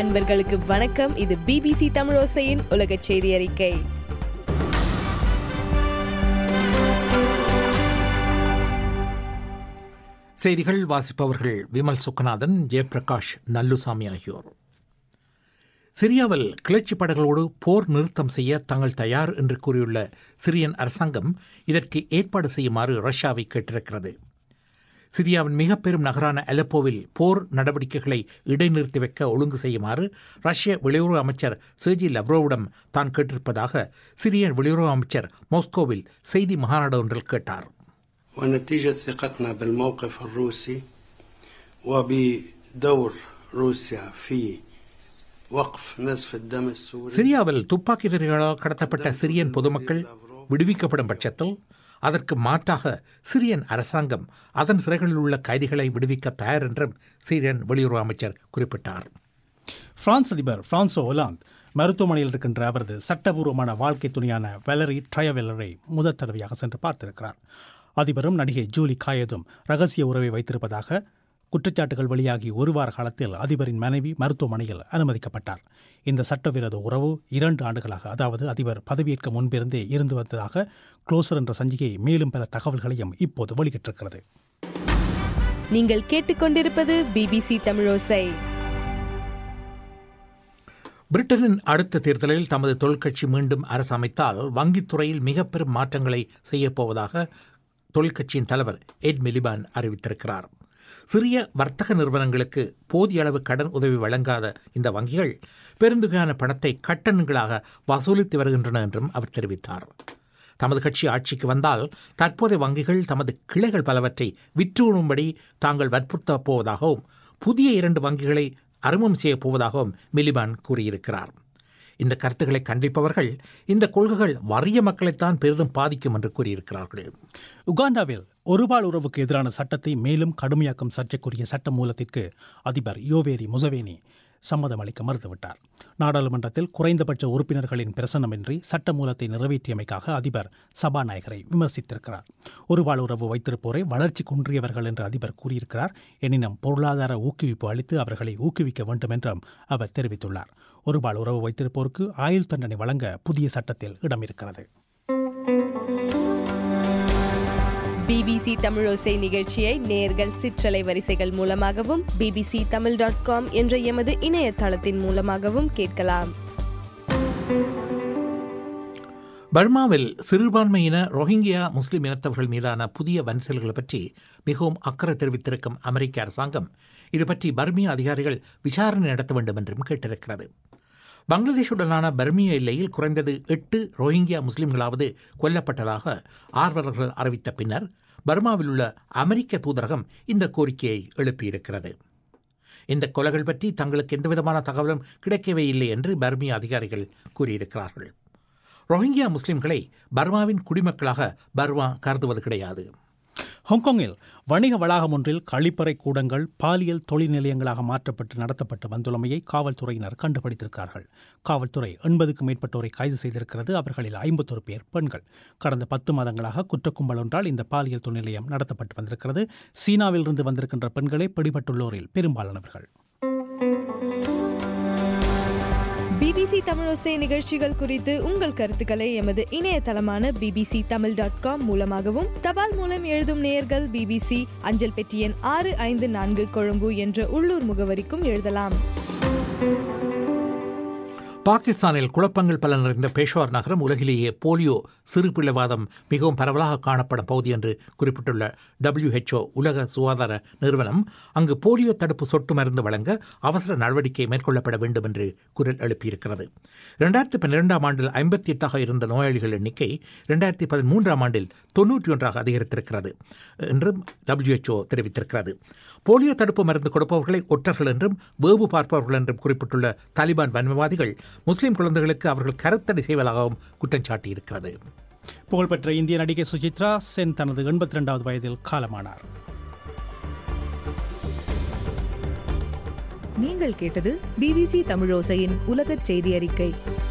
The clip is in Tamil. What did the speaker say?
நண்பர்களுக்கு வணக்கம் இது பிபிசி தமிழோசையின் உலக செய்தி அறிக்கை செய்திகள் வாசிப்பவர்கள் விமல் சுக்கநாதன் ஜெயபிரகாஷ் நல்லுசாமி ஆகியோர் சிரியாவில் கிளர்ச்சி படைகளோடு போர் நிறுத்தம் செய்ய தாங்கள் தயார் என்று கூறியுள்ள சிரியன் அரசாங்கம் இதற்கு ஏற்பாடு செய்யுமாறு ரஷ்யாவை கேட்டிருக்கிறது சிரியாவின் மிக பெரும் நகரான அலப்போவில் போர் நடவடிக்கைகளை இடைநிறுத்தி வைக்க ஒழுங்கு செய்யுமாறு ரஷ்ய வெளியுறவு அமைச்சர் செர்ஜி லவ்ரோவிடம் தான் கேட்டிருப்பதாக சிரியன் வெளியுறவு அமைச்சர் மாஸ்கோவில் செய்தி மாநாடு ஒன்றில் கேட்டார் ونتيجة ثقتنا بالموقف الروسي وبدور روسيا في وقف نزف الدم السوري சிரியாவில் துப்பாக்கி எதிரிகளால் கடத்தப்பட்ட சிரியன் பொதுமக்கள் விடுவிக்கப்படும் பட்சத்தில் அதற்கு மாற்றாக சிரியன் அரசாங்கம் அதன் சிறைகளில் உள்ள கைதிகளை விடுவிக்க தயார் என்றும் சிரியன் வெளியுறவு அமைச்சர் குறிப்பிட்டார் பிரான்ஸ் அதிபர் பிரான்சோ ஒலாந்து மருத்துவமனையில் இருக்கின்ற அவரது சட்டபூர்வமான வாழ்க்கை துணையான வெலரி ட்ரயவெல்லரை முதல் தடவையாக சென்று பார்த்திருக்கிறார் அதிபரும் நடிகை ஜூலி காயதும் ரகசிய உறவை வைத்திருப்பதாக குற்றச்சாட்டுகள் வெளியாகி ஒரு வார காலத்தில் அதிபரின் மனைவி மருத்துவமனையில் அனுமதிக்கப்பட்டார் இந்த சட்டவிரோத உறவு இரண்டு ஆண்டுகளாக அதாவது அதிபர் பதவியேற்க முன்பிருந்தே இருந்து வந்ததாக க்ளோசர் என்ற சஞ்சிகை மேலும் பல தகவல்களையும் இப்போது வெளியிட்டிருக்கிறது நீங்கள் கேட்டுக்கொண்டிருப்பது பிபிசி தமிழோசை பிரிட்டனின் அடுத்த தேர்தலில் தமது தொழிற்கட்சி மீண்டும் அரசு அமைத்தால் வங்கித்துறையில் மிக பெரும் மாற்றங்களை செய்யப்போவதாக தொழிற்கட்சியின் தலைவர் எட் மிலிபான் அறிவித்திருக்கிறார் சிறிய வர்த்தக நிறுவனங்களுக்கு போதிய அளவு கடன் உதவி வழங்காத இந்த வங்கிகள் பெருந்தொகையான பணத்தை கட்டணங்களாக வசூலித்து வருகின்றன என்றும் அவர் தெரிவித்தார் தமது கட்சி ஆட்சிக்கு வந்தால் தற்போதைய வங்கிகள் தமது கிளைகள் பலவற்றை விற்றுணும்படி தாங்கள் வற்புறுத்தப் போவதாகவும் புதிய இரண்டு வங்கிகளை அறிமுகம் செய்யப் போவதாகவும் மிலிபான் கூறியிருக்கிறார் இந்த கருத்துக்களை கண்டிப்பவர்கள் இந்த கொள்கைகள் வறிய மக்களைத்தான் பெரிதும் பாதிக்கும் என்று கூறியிருக்கிறார்கள் உகாண்டாவில் ஒருபால் உறவுக்கு எதிரான சட்டத்தை மேலும் கடுமையாக்கும் சர்ச்சைக்குரிய சட்ட மூலத்திற்கு அதிபர் யோவேரி முசவேனி சம்மதம் அளிக்க மறுத்துவிட்டார் நாடாளுமன்றத்தில் குறைந்தபட்ச உறுப்பினர்களின் பிரசனமின்றி சட்ட மூலத்தை நிறைவேற்றியமைக்காக அதிபர் சபாநாயகரை விமர்சித்திருக்கிறார் ஒருபால் உறவு வைத்திருப்போரை வளர்ச்சி குன்றியவர்கள் என்று அதிபர் கூறியிருக்கிறார் எனினும் பொருளாதார ஊக்குவிப்பு அளித்து அவர்களை ஊக்குவிக்க வேண்டும் என்றும் அவர் தெரிவித்துள்ளார் ஒருபால் உறவு வைத்திருப்போருக்கு ஆயுள் தண்டனை வழங்க புதிய சட்டத்தில் இடம் இருக்கிறது பிபிசி தமிழோசை நிகழ்ச்சியை நேர்கள் சிற்றலை வரிசைகள் மூலமாகவும் பிபிசி தமிழ் டாட் காம் என்ற எமது இணையதளத்தின் மூலமாகவும் கேட்கலாம் பர்மாவில் சிறுபான்மையின ரோஹிங்கியா முஸ்லிம் இனத்தவர்கள் மீதான புதிய வன்செயல்கள் பற்றி மிகவும் அக்கறை தெரிவித்திருக்கும் அமெரிக்க அரசாங்கம் இது பற்றி பர்மிய அதிகாரிகள் விசாரணை நடத்த வேண்டும் என்றும் கேட்டிருக்கிறது பங்களாதேஷுடனான பர்மிய எல்லையில் குறைந்தது எட்டு ரோஹிங்கியா முஸ்லிம்களாவது கொல்லப்பட்டதாக ஆர்வலர்கள் அறிவித்த பின்னர் பர்மாவில் உள்ள அமெரிக்க தூதரகம் இந்த கோரிக்கையை எழுப்பியிருக்கிறது இந்த கொலைகள் பற்றி தங்களுக்கு எந்தவிதமான தகவலும் கிடைக்கவே இல்லை என்று பர்மிய அதிகாரிகள் கூறியிருக்கிறார்கள் ரோஹிங்கியா முஸ்லிம்களை பர்மாவின் குடிமக்களாக பர்மா கருதுவது கிடையாது ஹாங்காங்கில் வணிக வளாகம் ஒன்றில் கழிப்பறை கூடங்கள் பாலியல் தொழில் நிலையங்களாக மாற்றப்பட்டு நடத்தப்பட்டு வந்துள்ளமையை காவல்துறையினர் கண்டுபிடித்திருக்கிறார்கள் காவல்துறை எண்பதுக்கும் மேற்பட்டோரை கைது செய்திருக்கிறது அவர்களில் ஐம்பத்தொரு பேர் பெண்கள் கடந்த பத்து மாதங்களாக குற்றக்கும்பல் ஒன்றால் இந்த பாலியல் தொழில் நிலையம் நடத்தப்பட்டு வந்திருக்கிறது சீனாவிலிருந்து வந்திருக்கின்ற பெண்களே பிடிபட்டுள்ளோரில் பெரும்பாலானவர்கள் பிபிசி தமிழோசை நிகழ்ச்சிகள் குறித்து உங்கள் கருத்துக்களை எமது இணையதளமான பிபிசி தமிழ் டாட் காம் மூலமாகவும் தபால் மூலம் எழுதும் நேயர்கள் பிபிசி அஞ்சல் பெட்டி எண் ஆறு ஐந்து நான்கு கொழும்பு என்ற உள்ளூர் முகவரிக்கும் எழுதலாம் பாகிஸ்தானில் குழப்பங்கள் பல நிறைந்த பேஷ்வார் நகரம் உலகிலேயே போலியோ சிறுபிள்ளைவாதம் மிகவும் பரவலாக காணப்படும் பகுதி என்று குறிப்பிட்டுள்ள WHO உலக சுகாதார நிறுவனம் அங்கு போலியோ தடுப்பு சொட்டு மருந்து வழங்க அவசர நடவடிக்கை மேற்கொள்ளப்பட வேண்டும் என்று குரல் எழுப்பியிருக்கிறது இரண்டாயிரத்தி பன்னிரெண்டாம் ஆண்டில் ஐம்பத்தி எட்டாக இருந்த நோயாளிகள் எண்ணிக்கை இரண்டாயிரத்தி பதிமூன்றாம் ஆண்டில் தொன்னூற்றி ஒன்றாக அதிகரித்திருக்கிறது என்றும் WHO தெரிவித்திருக்கிறது போலியோ தடுப்பு மருந்து கொடுப்பவர்களை ஒற்றர்கள் என்றும் வேவு பார்ப்பவர்கள் என்றும் குறிப்பிட்டுள்ள தாலிபான் வன்மவாதிகள் முஸ்லிம் குழந்தைகளுக்கு அவர்கள் கருத்தடை செய்வதாகவும் குற்றம் சாட்டியிருக்கிறது புகழ்பெற்ற இந்திய நடிகை சுசித்ரா சென் தனது எண்பத்தி ரெண்டாவது வயதில் காலமானார் நீங்கள் கேட்டது பிபிசி தமிழோசையின் உலகச் செய்தி அறிக்கை